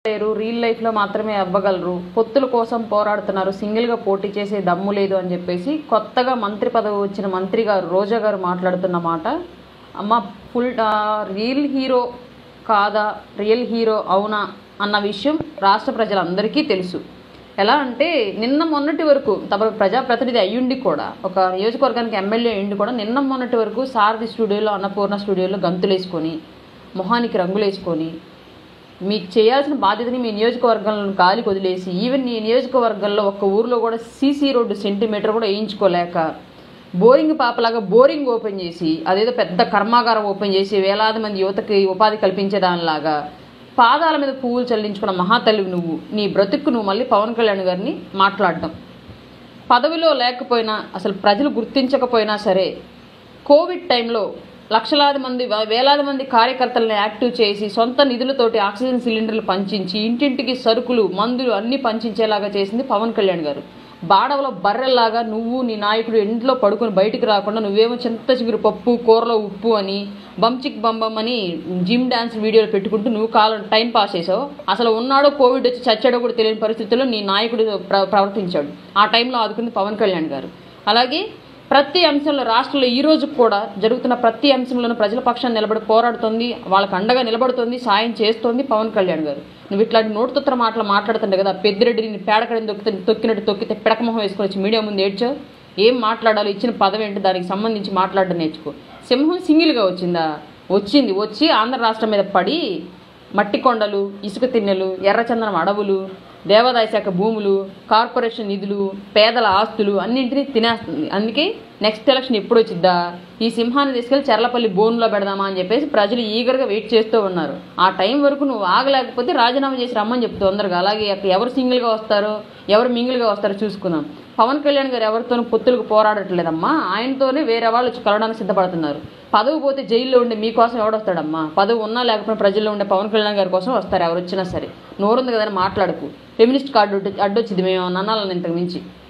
లేరు రియల్ లైఫ్లో మాత్రమే అవ్వగలరు పొత్తుల కోసం పోరాడుతున్నారు సింగిల్గా పోటీ చేసే దమ్ము లేదు అని చెప్పేసి కొత్తగా మంత్రి పదవి వచ్చిన మంత్రి గారు రోజా గారు మాట్లాడుతున్న మాట అమ్మ ఫుల్ రియల్ హీరో కాదా రియల్ హీరో అవునా అన్న విషయం రాష్ట్ర ప్రజలందరికీ తెలుసు ఎలా అంటే నిన్న మొన్నటి వరకు తమ ప్రజాప్రతినిధి అయ్యుండి కూడా ఒక నియోజకవర్గానికి ఎమ్మెల్యే అయ్యుండి కూడా నిన్న మొన్నటి వరకు సారథి స్టూడియోలో అన్నపూర్ణ స్టూడియోలో గంతులేసుకొని మొహానికి రంగులేసుకొని మీకు చేయాల్సిన బాధ్యతని మీ నియోజకవర్గంలో గాలికి వదిలేసి ఈవెన్ ఈ నియోజకవర్గంలో ఒక్క ఊర్లో కూడా సీసీ రోడ్డు సెంటీమీటర్ కూడా వేయించుకోలేక బోరింగ్ పాపలాగా బోరింగ్ ఓపెన్ చేసి అదేదో పెద్ద కర్మాగారం ఓపెన్ చేసి వేలాది మంది యువతకి ఉపాధి కల్పించే దానిలాగా పాదాల మీద పువ్వులు చల్లించుకున్న మహాతల్లివి నువ్వు నీ బ్రతుక్కు నువ్వు మళ్ళీ పవన్ కళ్యాణ్ గారిని మాట్లాడడం పదవిలో లేకపోయినా అసలు ప్రజలు గుర్తించకపోయినా సరే కోవిడ్ టైంలో లక్షలాది మంది వే- వేలాది మంది కార్యకర్తలను యాక్టివ్ చేసి సొంత నిధులతోటి ఆక్సిజన్ సిలిండర్లు పంచించి ఇంటింటికి సరుకులు మందులు అన్నీ పంచించేలాగా చేసింది పవన్ కళ్యాణ్ గారు బాడవలో బర్రెల్లాగా నువ్వు నీ నాయకుడు ఇంట్లో పడుకొని బయటికి రాకుండా నువ్వేమో చింత చిగురు పప్పు కూరలో ఉప్పు అని బంచిక్ బంబం అని జిమ్ డాన్స్ వీడియోలు పెట్టుకుంటూ నువ్వు కాలం టైం పాస్ చేసావు అసలు ఉన్నాడో కోవిడ్ వచ్చి చచ్చాడో కూడా తెలియని పరిస్థితుల్లో నీ నాయకుడు ప్ర ప్రవర్తించాడు ఆ టైంలో ఆదుకుంది పవన్ కళ్యాణ్ గారు అలాగే ప్రతి అంశంలో రాష్ట్రంలో ఈ రోజు కూడా జరుగుతున్న ప్రతి అంశంలోనూ ప్రజల పక్షాన్ని నిలబడి పోరాడుతుంది వాళ్ళకి అండగా నిలబడుతుంది సాయం చేస్తోంది పవన్ కళ్యాణ్ గారు నువ్వు ఇట్లాంటి నోటుతుత్తర మాటలు మాట్లాడుతుండే కదా పెద్దిరెడ్డిని పేడకడిని తొక్కితే తొక్కినట్టు తొక్కితే పిడకమొహం వేసుకొని వచ్చి మీడియా ముందు ఏడ్చావు ఏం మాట్లాడాలో ఇచ్చిన పదవి ఏంటి దానికి సంబంధించి మాట్లాడడం నేర్చుకో సింహం సింగిల్గా వచ్చిందా వచ్చింది వచ్చి ఆంధ్ర రాష్ట్రం మీద పడి మట్టి కొండలు ఇసుక తిన్నెలు ఎర్రచందనం అడవులు దేవాదాయ శాఖ భూములు కార్పొరేషన్ నిధులు పేదల ఆస్తులు అన్నింటినీ తినేస్తుంది అందుకే నెక్స్ట్ ఎలక్షన్ ఎప్పుడు వచ్చిద్దా ఈ సింహాన్ని తీసుకెళ్లి చెర్లపల్లి బోన్లో పెడదామా అని చెప్పేసి ప్రజలు ఈగర్గా వెయిట్ చేస్తూ ఉన్నారు ఆ టైం వరకు నువ్వు ఆగలేకపోతే రాజీనామా చేసి రమ్మని చెప్తూ తొందరగా అలాగే అక్కడ ఎవరు సింగిల్గా వస్తారో ఎవరు మింగిల్గా వస్తారో చూసుకుందాం పవన్ కళ్యాణ్ గారు ఎవరితోనూ పొత్తులకు పోరాడట్లేదమ్మా ఆయనతోనే వేరే వాళ్ళు వచ్చి కలవడానికి సిద్ధపడుతున్నారు పదవి పోతే జైల్లో ఉండే మీకోసం ఎవడొస్తాడమ్మా పదవి ఉన్నా లేకపోయినా ప్రజల్లో ఉండే పవన్ కళ్యాణ్ గారి కోసం వస్తారు ఎవరు వచ్చినా సరే నోరుంది కదని మాట్లాడకు ఫెమినిస్ట్ కార్డు అడ్డొచ్చింది మేము అనాలని ఇంతకు మించి